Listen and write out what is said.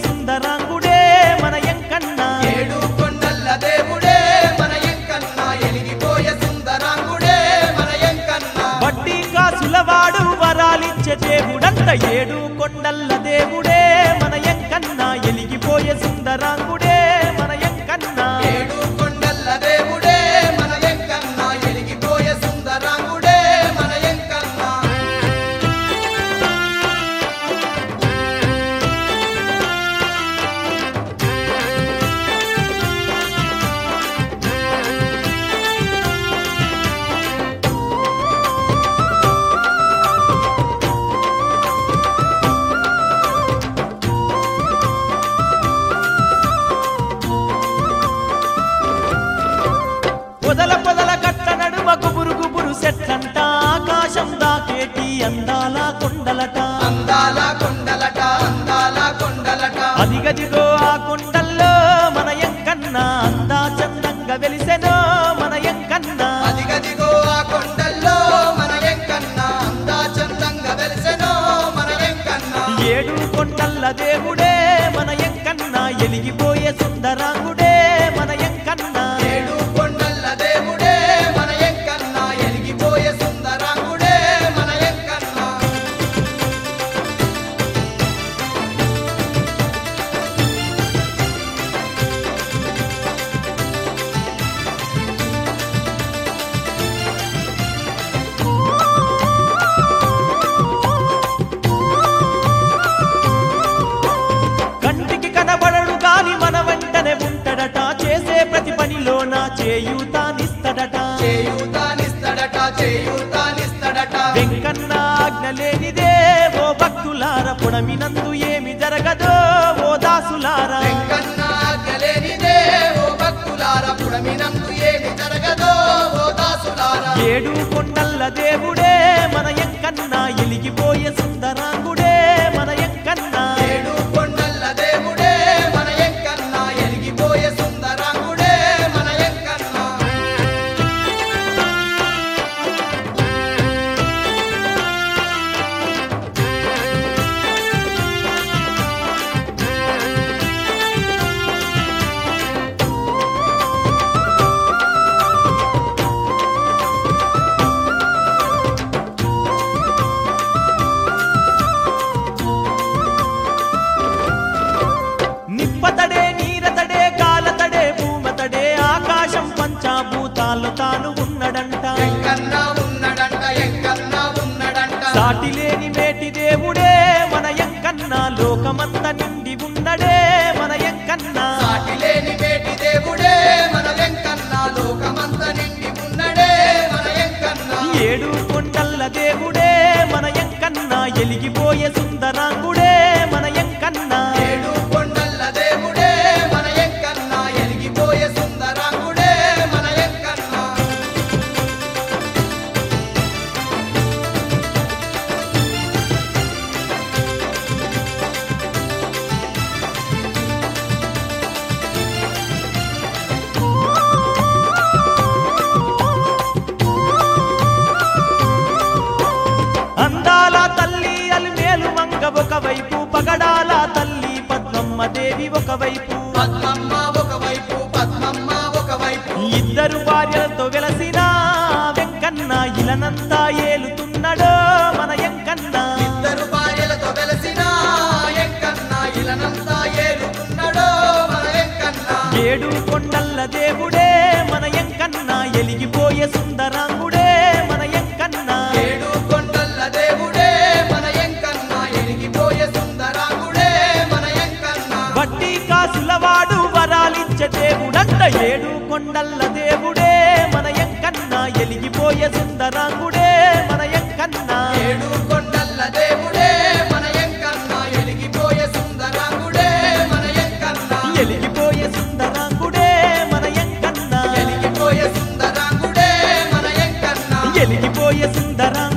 సుందరాంగుడే మన ఎంకన్నా ఏడు కొండల్ల దేవుడే మన ఎంకన్న ఎలిగిపోయే సుందరాంగుడే మన ఎంకన్న వడ్డీ కాసులవాడు వరాలిచ్చే దేవుడంత ఏడు కొండల్ల దేవుడే మన ఎంకన్నా ఎలిగిపోయే సుందరాంగుడే మన ఎంకన్నా ఏడు కొండల్ల దేవుడే మన ఎంకన్న ఎలిగిపోయే సుందరాంగుడే మన ఎంకన్న పొదల పొదల కట్ట నడుమ గుబురు గుబురు సెట్లంట ఆకాశం దాకేటి అందాల కొండలట అందాల కొండలట అందాల కొండలట అదిగదిగో ఆ కొండల్లో మన ఎంకన్నా అందా చందంగా వెలిసెనో మన ఎంకన్నా అదిగదిగో ఆ కొండల్లో మన ఎంకన్న అందా చందంగా వెలిసెనో మన ఎంకన్న ఏడు కొండల్ల దేవుడే మన ఎంకన్నా ఎలిగిపోయే సుందరాంగుడే మన ఎంకన్నా ఏడు కొండల్ల దేవుడే మన ఎంకన్న ఎలిగిపోయే సుందరాంగుడే మన ఎంకన్న కంటికి కనబడడు గాని మన వెంటనే ఉంటాడట చేసే ప్రతి పనిలో నా చేయూతానిస్తడట చేయూతానిస్తడట చేయూతానిస్తడట వెంకన్న ఆజ్ఞ లేనిదే ఓ భక్తులార పుడమినందు ఏమి జరగదో ఓ దాసులారా వెంకన్న ఆజ్ఞలేనిదే ఓ భక్తులార పుడమినందు ఏమి జరగదో ఓ దాసులారా ఏడు కొండల్ల దేవుడే మన ఎంకన్నా ఎలిగిపోయే సుందరాంగుడే మన ఎంకన్నా ఏడు కొండల్ల దేవుడే మన ఎంకన్న ఎలిగిపోయే సుందరాంగుడే మన ఎంకన్న నిప్పతడే నీరతడే గాలతడే భూమతడే ఆకాశం పంచాభూతాలు తాను ఉన్నడంట ఎంకన్న ఉన్నడంట ఎంకన్న ఉన్నడంట సాటి లేని మేటి దేవుడే మన ఎంకన్నా లోకమంత నిండి ఉన్నడే మన ఎంకన్నా సాటి లేని వేటి దేవుడే మన వెంకన్న లోకమంత నిండి ఉన్నడే మన ఎంకన్న ఏడు కొండల్ల దేవుడే మన ఎంకన్నా ఎలిగిపోయే సుందరాంగుడే మన ఎంకన్నా ఏడు కొండల్ల దేవుడే మన ఎంకన్న ఎలిగిపోయే సుందరాంగుడే మన ఎంకన్న అందాల తల్లి అలిమేలు మంగ ఒకవైపు పగడాల తల్లి పద్మమ్మ దేవి ఒకవైపు పద్మమ్మ ఒకవైపు పద్మమ్మ ఒకవైపు ఇద్దరు భార్యలతో వెలసిన వెంకన్న ఇలనంతా ఏలుతున్నడో మన ఎంకన్న ఇద్దరు భార్యలతో వెలసిన ఎంకన్న ఇలనంతా ఏలుతున్నాడో మన ఎంకన్న ఏడు కొండల్ల దేవుడే మన ఎంకన్న ఎలిగిపోయే సుందరాంగుడే మన ఎంకన్న ఏడు కొండల్ల దేవుడే మన ఎంకన్న ఎలిగిపోయే సుందరాంగుడే మన ఎంకన్న వడ్డీ కాసులవాడు వరాలిచ్చే దేవుడంట ఏడు కొండల్ల దేవుడే మన ఎంకన్న ఎలిగిపోయే సుందరాంగుడే మన ఎంకన్న ఏడు కొండల్ల దేవుడే మన ఎంకన్న ఎలిగిపోయే సుందరాంగుడే మన ఎంకన్న ఎలిగిపోయే సుందరాంగుడే మన ఎంకన్న ఎలిగిపోయే సుందరాంగుడే మన ఎంకన్న ఎలిగిపోయే సుందరాంగుడే